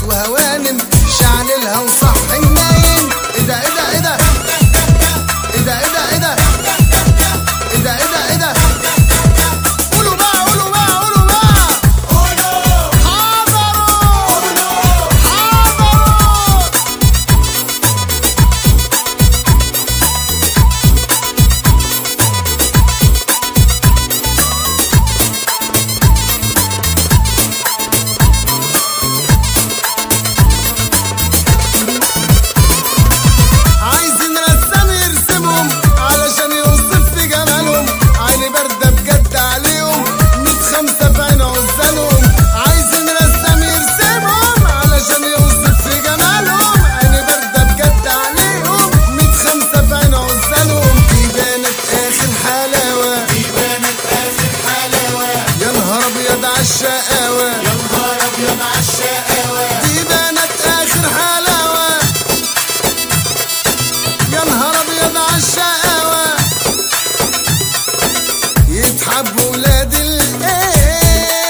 وهوانم شعللها وصح النايم ايه ده ايه ده ايه ده ايه ده ايه ده ايه ده ايه ده ايه ده ايه ده قولوا بقى قولوا بقى قولوا بقى حضروا حضروا عايزين رسام يرسمهم علشان يوصف في جمالهم عيني باردة بجد عليهم ميت خمسة في عين عزالهم عايزين رسام يرسمهم علشان يوصف في جمالهم عيني باردة بجد عليهم ميت خمسة في عين عزالهم دي بانت آخر حلاوة دي بانت آخر حلاوة يا نهار أبيض عالشقاوة يا نهار أبيض عالشقاوة دي بانت آخر حلاوة يا نهار ابيض عالشقاوة يتحب ولاد الايه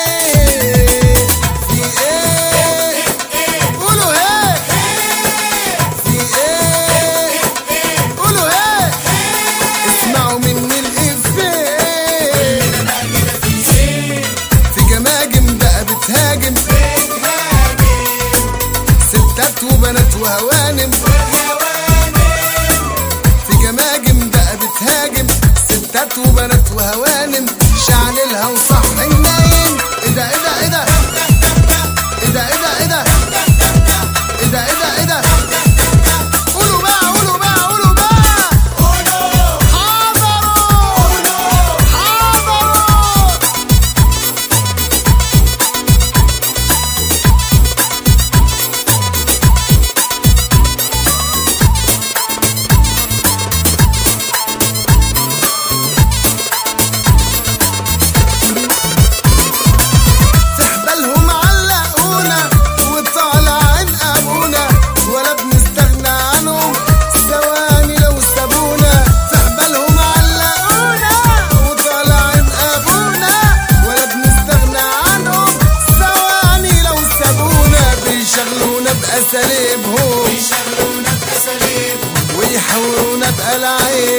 في ايه قولوا هيه في ايه قولوا هيه اسمعوا مني الافيه في جماجم بقى بتهاجم ستات وبنات وهوانم في جماجم بقى بتهاجم ستات وبنات وهوانم شعللها وصح النايم ايه ده ايه ده ايه ده ايه ده ايه ده ايه ده ايه ده ايه ده ايه ده قولوا بقى قولوا بقى قولوا بقى حضروا حضروا في حبالهم علقونا وطالع عين ابونا ولا بنستغنى عنهم ثواني لو سابونا في حبالهم علقونا وطالع عين ابونا ولا بنستغنى عنهم ثواني لو سابونا بيشغلونا باساليبهم بيشغلونا باساليبهم ويحورونا بألعاب